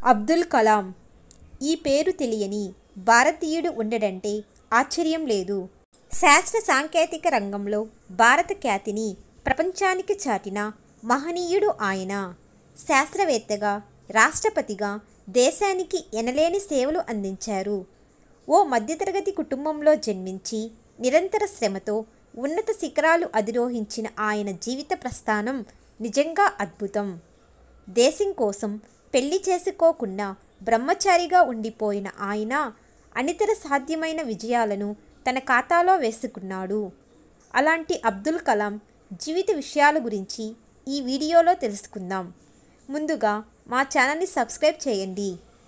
అబ్దుల్ కలాం ఈ పేరు తెలియని భారతీయుడు ఉండడంటే ఆశ్చర్యం లేదు శాస్త్ర సాంకేతిక రంగంలో భారత ఖ్యాతిని ప్రపంచానికి చాటిన మహనీయుడు ఆయన శాస్త్రవేత్తగా రాష్ట్రపతిగా దేశానికి ఎనలేని సేవలు అందించారు ఓ మధ్యతరగతి కుటుంబంలో జన్మించి నిరంతర శ్రమతో ఉన్నత శిఖరాలు అధిరోహించిన ఆయన జీవిత ప్రస్థానం నిజంగా అద్భుతం దేశం కోసం పెళ్లి చేసుకోకుండా బ్రహ్మచారిగా ఉండిపోయిన ఆయన అనితర సాధ్యమైన విజయాలను తన ఖాతాలో వేసుకున్నాడు అలాంటి అబ్దుల్ కలాం జీవిత విషయాల గురించి ఈ వీడియోలో తెలుసుకుందాం ముందుగా మా ఛానల్ని సబ్స్క్రైబ్ చేయండి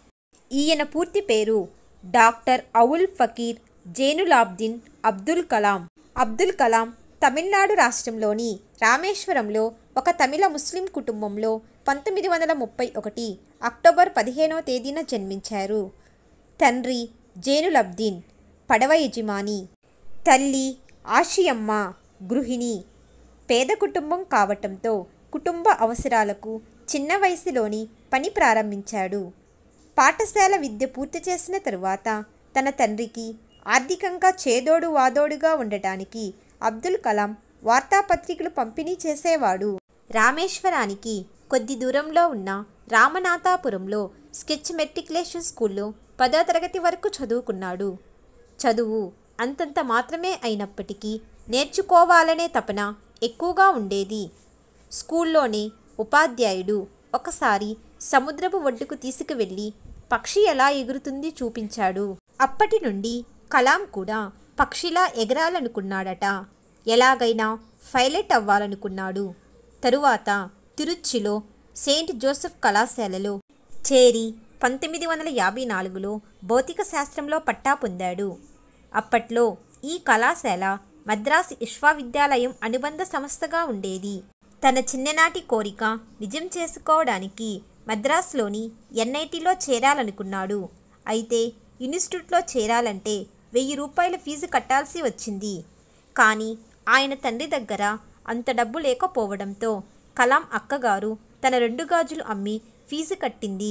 ఈయన పూర్తి పేరు డాక్టర్ అవుల్ ఫకీర్ జైనులాబ్దిన్ అబ్దుల్ కలాం అబ్దుల్ కలాం తమిళనాడు రాష్ట్రంలోని రామేశ్వరంలో ఒక తమిళ ముస్లిం కుటుంబంలో పంతొమ్మిది వందల ముప్పై ఒకటి అక్టోబర్ పదిహేనవ తేదీన జన్మించారు తండ్రి జైనులబ్దీన్ పడవ యజమాని తల్లి ఆషియమ్మ గృహిణి పేద కుటుంబం కావటంతో కుటుంబ అవసరాలకు చిన్న వయసులోని పని ప్రారంభించాడు పాఠశాల విద్య పూర్తి చేసిన తరువాత తన తండ్రికి ఆర్థికంగా చేదోడు వాదోడుగా ఉండటానికి అబ్దుల్ కలాం వార్తాపత్రికలు పంపిణీ చేసేవాడు రామేశ్వరానికి కొద్ది దూరంలో ఉన్న రామనాథాపురంలో స్కెచ్ మెట్రికులేషన్ స్కూల్లో పదో తరగతి వరకు చదువుకున్నాడు చదువు అంతంత మాత్రమే అయినప్పటికీ నేర్చుకోవాలనే తపన ఎక్కువగా ఉండేది స్కూల్లోనే ఉపాధ్యాయుడు ఒకసారి సముద్రపు ఒడ్డుకు తీసుకువెళ్ళి పక్షి ఎలా ఎగురుతుంది చూపించాడు అప్పటి నుండి కలాం కూడా పక్షిలా ఎగరాలనుకున్నాడట ఎలాగైనా పైలట్ అవ్వాలనుకున్నాడు తరువాత తిరుచ్చిలో సెయింట్ జోసెఫ్ కళాశాలలో చేరి పంతొమ్మిది వందల యాభై నాలుగులో భౌతిక శాస్త్రంలో పట్టా పొందాడు అప్పట్లో ఈ కళాశాల మద్రాసు విశ్వవిద్యాలయం అనుబంధ సంస్థగా ఉండేది తన చిన్ననాటి కోరిక నిజం చేసుకోవడానికి మద్రాసులోని ఎన్ఐటిలో చేరాలనుకున్నాడు అయితే ఇన్స్టిట్యూట్లో చేరాలంటే వెయ్యి రూపాయల ఫీజు కట్టాల్సి వచ్చింది కానీ ఆయన తండ్రి దగ్గర అంత డబ్బు లేకపోవడంతో కలాం అక్కగారు తన రెండు గాజులు అమ్మి ఫీజు కట్టింది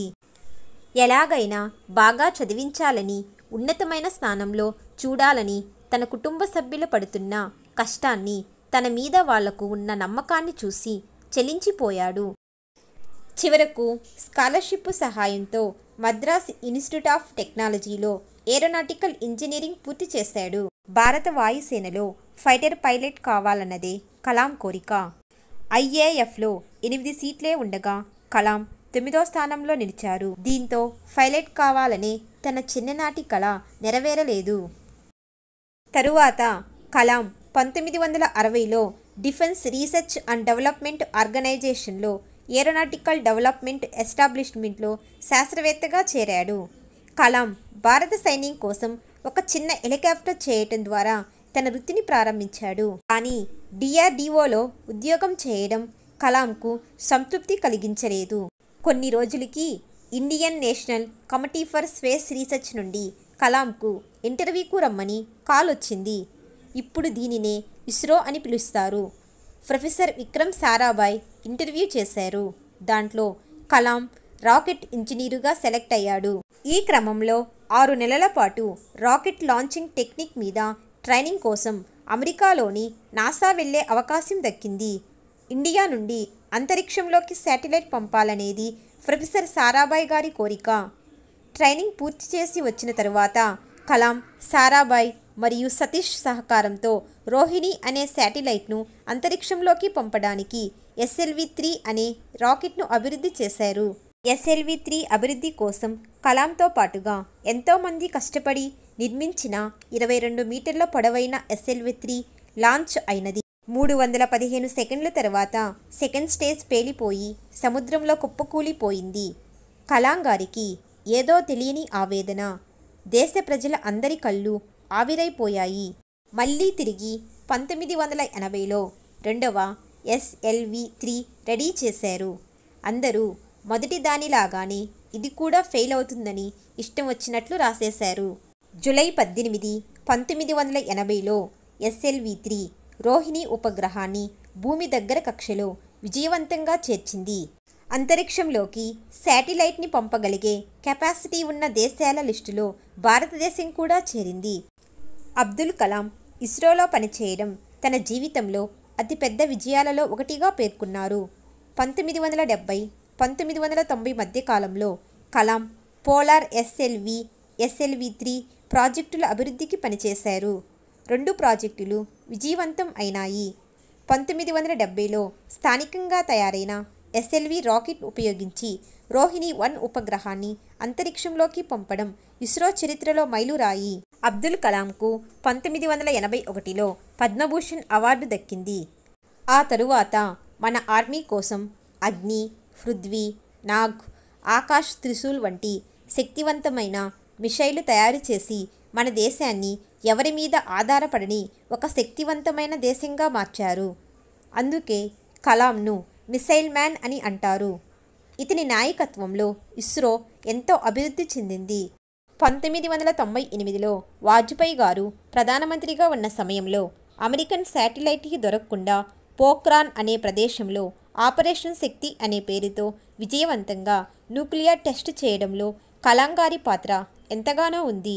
ఎలాగైనా బాగా చదివించాలని ఉన్నతమైన స్థానంలో చూడాలని తన కుటుంబ సభ్యులు పడుతున్న కష్టాన్ని తన మీద వాళ్లకు ఉన్న నమ్మకాన్ని చూసి చెలించిపోయాడు చివరకు స్కాలర్షిప్ సహాయంతో మద్రాస్ ఇన్స్టిట్యూట్ ఆఫ్ టెక్నాలజీలో ఏరోనాటికల్ ఇంజనీరింగ్ పూర్తి చేశాడు భారత వాయుసేనలో ఫైటర్ పైలట్ కావాలన్నదే కలాం కోరిక ఐఏఎఫ్లో ఎనిమిది సీట్లే ఉండగా కలాం తొమ్మిదో స్థానంలో నిలిచారు దీంతో పైలట్ కావాలనే తన చిన్ననాటి కళ నెరవేరలేదు తరువాత కలాం పంతొమ్మిది వందల అరవైలో డిఫెన్స్ రీసెర్చ్ అండ్ డెవలప్మెంట్ ఆర్గనైజేషన్లో ఏరోనాటికల్ డెవలప్మెంట్ ఎస్టాబ్లిష్మెంట్లో శాస్త్రవేత్తగా చేరాడు కలాం భారత సైన్యం కోసం ఒక చిన్న హెలికాప్టర్ చేయటం ద్వారా తన వృత్తిని ప్రారంభించాడు కానీ డిఆర్డిఓలో ఉద్యోగం చేయడం కలాంకు సంతృప్తి కలిగించలేదు కొన్ని రోజులకి Indian national committee for space research నుండి కలాంకు ఇంటర్వ్యూకు రమ్మని కాల్ వచ్చింది ఇప్పుడు దీనినే ఇస్రో అని పిలుస్తారు ప్రొఫెసర్ విక్రమ్ సారాభాయ్ ఇంటర్వ్యూ చేశారు దాంట్లో కలాం రాకెట్ ఇంజనీరుగా సెలెక్ట్ అయ్యాడు ఈ క్రమంలో ఆరు నెలల పాటు రాకెట్ లాంచింగ్ టెక్నిక్ మీద ట్రైనింగ్ కోసం అమెరికాలోని నాసా వెళ్లే అవకాశం దక్కింది ఇండియా నుండి అంతరిక్షంలోకి శాటిలైట్ పంపాలనేది ప్రొఫెసర్ సారాభాయ్ గారి కోరిక ట్రైనింగ్ పూర్తి చేసి వచ్చిన తరువాత కలాం సారాభాయ్ మరియు సతీష్ సహకారంతో రోహిణి అనే శాటిలైట్ను అంతరిక్షంలోకి పంపడానికి ఎస్ఎల్వి త్రీ అనే రాకెట్ను అభివృద్ధి చేశారు ఎస్ఎల్వి త్రీ అభివృద్ధి కోసం కలాంతో పాటుగా ఎంతోమంది కష్టపడి నిర్మించిన ఇరవై రెండు మీటర్ల పొడవైన ఎస్ఎల్వి త్రీ లాంచ్ అయినది మూడు వందల పదిహేను సెకండ్ల తర్వాత సెకండ్ స్టేజ్ పేలిపోయి సముద్రంలో కుప్పకూలిపోయింది కలాం గారికి ఏదో తెలియని ఆవేదన దేశ ప్రజల అందరి కళ్ళు ఆవిరైపోయాయి మళ్ళీ తిరిగి పంతొమ్మిది వందల ఎనభైలో రెండవ ఎస్ఎల్వి త్రీ రెడీ చేశారు అందరూ మొదటి దానిలాగానే ఇది కూడా ఫెయిల్ అవుతుందని ఇష్టం వచ్చినట్లు రాసేశారు జూలై పద్దెనిమిది పంతొమ్మిది వందల ఎనభైలో ఎస్ఎల్వి త్రీ రోహిణి ఉపగ్రహాన్ని భూమి దగ్గర కక్షలో విజయవంతంగా చేర్చింది అంతరిక్షంలోకి శాటిలైట్ని పంపగలిగే కెపాసిటీ ఉన్న దేశాల లిస్టులో భారతదేశం కూడా చేరింది అబ్దుల్ కలాం ఇస్రోలో పనిచేయడం తన జీవితంలో అతిపెద్ద విజయాలలో ఒకటిగా పేర్కొన్నారు పంతొమ్మిది వందల డెబ్బై పంతొమ్మిది వందల తొంభై మధ్య కాలంలో Kalam polar SLV SLV three ప్రాజెక్టుల అభివృద్ధికి పనిచేశారు రెండు ప్రాజెక్టులు విజయవంతం అయినాయి పంతొమ్మిది వందల డెబ్బైలో స్థానికంగా తయారైన ఎస్ఎల్వి రాకెట్ ఉపయోగించి రోహిణి వన్ ఉపగ్రహాన్ని అంతరిక్షంలోకి పంపడం ఇస్రో చరిత్రలో మైలురాయి అబ్దుల్ కలాంకు పంతొమ్మిది వందల ఎనభై ఒకటిలో పద్మభూషణ్ అవార్డు దక్కింది ఆ తరువాత మన ఆర్మీ కోసం అగ్ని పృథ్వీ నాగ్ ఆకాష్ త్రిశూల్ వంటి శక్తివంతమైన మిషైలు తయారు చేసి మన దేశాన్ని ఎవరి మీద ఆధారపడని ఒక శక్తివంతమైన దేశంగా మార్చారు అందుకే కలాంను మిసైల్ మ్యాన్ అని అంటారు ఇతని నాయకత్వంలో ఇస్రో ఎంతో అభివృద్ధి చెందింది పంతొమ్మిది వందల తొంభై ఎనిమిదిలో వాజ్పేయి గారు ప్రధానమంత్రిగా ఉన్న సమయంలో అమెరికన్ శాటిలైట్కి దొరకకుండా పోక్రాన్ అనే ప్రదేశంలో ఆపరేషన్ శక్తి అనే పేరుతో విజయవంతంగా న్యూక్లియర్ టెస్ట్ చేయడంలో కలాం గారి పాత్ర ఎంతగానో ఉంది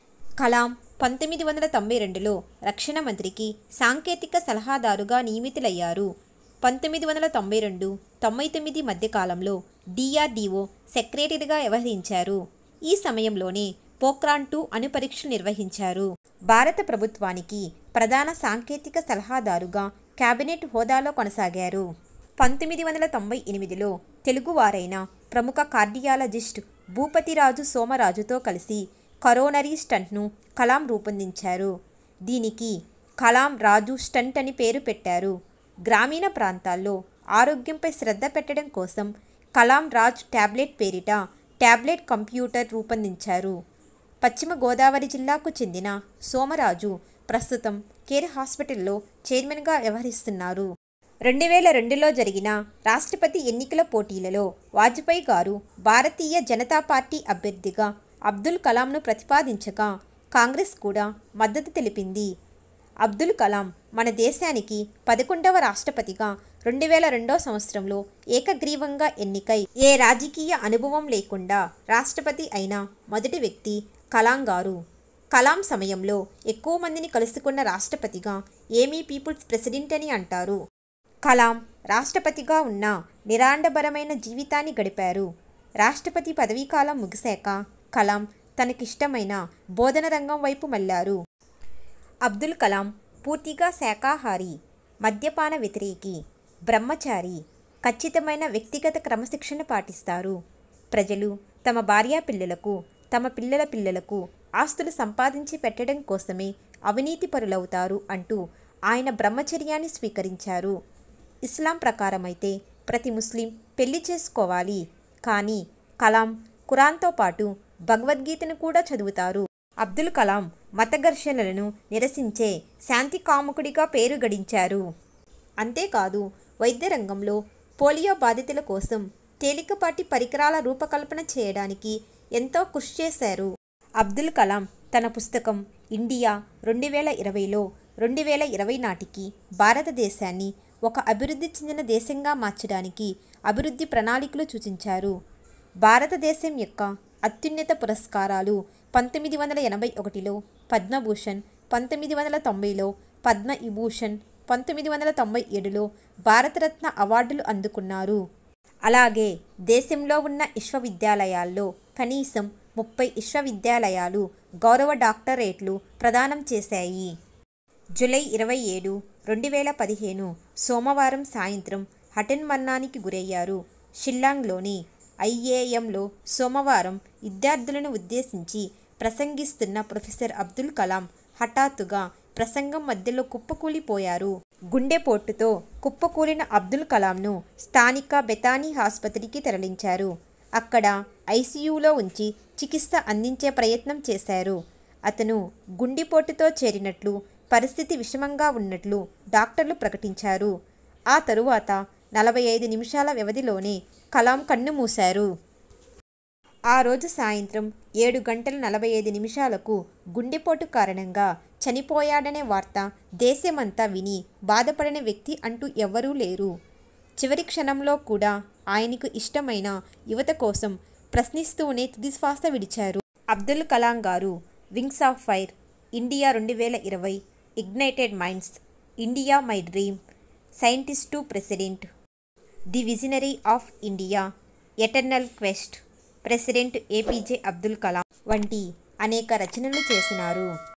కలాం పంతొమ్మిది వందల తొంభై రెండులో రక్షణ మంత్రికి సాంకేతిక సలహాదారుగా నియమితులయ్యారు పంతొమ్మిది వందల తొంభై రెండు తొంభై తొమ్మిది మధ్యకాలంలో డిఆర్డిఓ సెక్రటరీగా వ్యవహరించారు ఈ సమయంలోనే పోక్రాన్ టూ అణుపరీక్షలు నిర్వహించారు భారత ప్రభుత్వానికి ప్రధాన సాంకేతిక సలహాదారుగా కేబినెట్ హోదాలో కొనసాగారు పంతొమ్మిది వందల తొంభై ఎనిమిదిలో తెలుగువారైన ప్రముఖ కార్డియాలజిస్ట్ భూపతిరాజు సోమరాజుతో కలిసి కరోనరీ స్టంట్ను కలాం రూపొందించారు దీనికి కలాం రాజు స్టంట్ అని పేరు పెట్టారు గ్రామీణ ప్రాంతాల్లో ఆరోగ్యంపై శ్రద్ధ పెట్టడం కోసం కలాం రాజ్ ట్యాబ్లెట్ పేరిట ట్యాబ్లెట్ కంప్యూటర్ రూపొందించారు పశ్చిమ గోదావరి జిల్లాకు చెందిన సోమరాజు ప్రస్తుతం కేర్ హాస్పిటల్లో చైర్మన్గా వ్యవహరిస్తున్నారు రెండు వేల రెండులో జరిగిన రాష్ట్రపతి ఎన్నికల పోటీలలో వాజ్పేయి గారు భారతీయ జనతా పార్టీ అభ్యర్థిగా అబ్దుల్ కలాంను ప్రతిపాదించగా కాంగ్రెస్ కూడా మద్దతు తెలిపింది అబ్దుల్ కలాం మన దేశానికి పదకొండవ రాష్ట్రపతిగా రెండు వేల రెండో సంవత్సరంలో ఏకగ్రీవంగా ఎన్నికై ఏ రాజకీయ అనుభవం లేకుండా రాష్ట్రపతి అయిన మొదటి వ్యక్తి కలాం గారు కలాం సమయంలో ఎక్కువ మందిని కలుసుకున్న రాష్ట్రపతిగా ఏమీ పీపుల్స్ ప్రెసిడెంట్ అని అంటారు కలాం రాష్ట్రపతిగా ఉన్న నిరాడంబరమైన జీవితాన్ని గడిపారు రాష్ట్రపతి పదవీకాలం ముగిశాక కలాం తనకిష్టమైన బోధన రంగం వైపు మళ్లారు అబ్దుల్ కలాం పూర్తిగా శాకాహారి మద్యపాన వ్యతిరేకి బ్రహ్మచారి ఖచ్చితమైన వ్యక్తిగత క్రమశిక్షణ పాటిస్తారు ప్రజలు తమ భార్యా పిల్లలకు తమ పిల్లల పిల్లలకు ఆస్తులు సంపాదించి పెట్టడం కోసమే అవినీతి పరులవుతారు అంటూ ఆయన బ్రహ్మచర్యాన్ని స్వీకరించారు ఇస్లాం ప్రకారమైతే ప్రతి ముస్లిం పెళ్లి చేసుకోవాలి కానీ కలాం ఖురాన్తో పాటు భగవద్గీతను కూడా చదువుతారు అబ్దుల్ కలాం మత ఘర్షణలను నిరసించే శాంతి కాముకుడిగా పేరు గడించారు అంతేకాదు వైద్య రంగంలో పోలియో బాధితుల కోసం తేలికపాటి పరికరాల రూపకల్పన చేయడానికి ఎంతో కృషి చేశారు అబ్దుల్ కలాం తన పుస్తకం ఇండియా రెండు వేల ఇరవైలో రెండు వేల ఇరవై నాటికి భారతదేశాన్ని ఒక అభివృద్ధి చెందిన దేశంగా మార్చడానికి అభివృద్ధి ప్రణాళికలు సూచించారు భారతదేశం యొక్క అత్యున్నత పురస్కారాలు పంతొమ్మిది వందల ఎనభై ఒకటిలో పద్మభూషణ్ పంతొమ్మిది వందల తొంభైలో పద్మ విభూషణ్ పంతొమ్మిది వందల తొంభై ఏడులో భారతరత్న అవార్డులు అందుకున్నారు అలాగే దేశంలో ఉన్న విశ్వవిద్యాలయాల్లో కనీసం ముప్పై విశ్వవిద్యాలయాలు గౌరవ డాక్టరేట్లు ప్రదానం చేశాయి జూలై ఇరవై ఏడు రెండు వేల పదిహేను సోమవారం సాయంత్రం హఠన్ మరణానికి గురయ్యారు షిల్లాంగ్లోని ఐఏఎంలో సోమవారం విద్యార్థులను ఉద్దేశించి ప్రసంగిస్తున్న ప్రొఫెసర్ అబ్దుల్ కలాం హఠాత్తుగా ప్రసంగం మధ్యలో కుప్పకూలిపోయారు గుండెపోటుతో కుప్పకూలిన అబ్దుల్ కలాంను స్థానిక బెతానీ ఆసుపత్రికి తరలించారు అక్కడ ఐసీయూలో ఉంచి చికిత్స అందించే ప్రయత్నం చేశారు అతను గుండెపోటుతో చేరినట్లు పరిస్థితి విషమంగా ఉన్నట్లు డాక్టర్లు ప్రకటించారు ఆ తరువాత నలభై ఐదు నిమిషాల వ్యవధిలోనే కలాం కన్ను మూశారు ఆ రోజు సాయంత్రం ఏడు గంటల నలభై ఐదు నిమిషాలకు గుండెపోటు కారణంగా చనిపోయాడనే వార్త దేశమంతా విని బాధపడిన వ్యక్తి అంటూ ఎవ్వరూ లేరు చివరి క్షణంలో కూడా ఆయనకు ఇష్టమైన యువత కోసం ప్రశ్నిస్తూనే తుది శ్వాస విడిచారు అబ్దుల్ కలాం గారు వింగ్స్ ఆఫ్ ఫైర్ ఇండియా రెండు వేల ఇరవై ignited minds India my dream scientist to president the visionary of India eternal quest president A P J Abdul Kalam వంటి అనేక రచనలు చేసినారు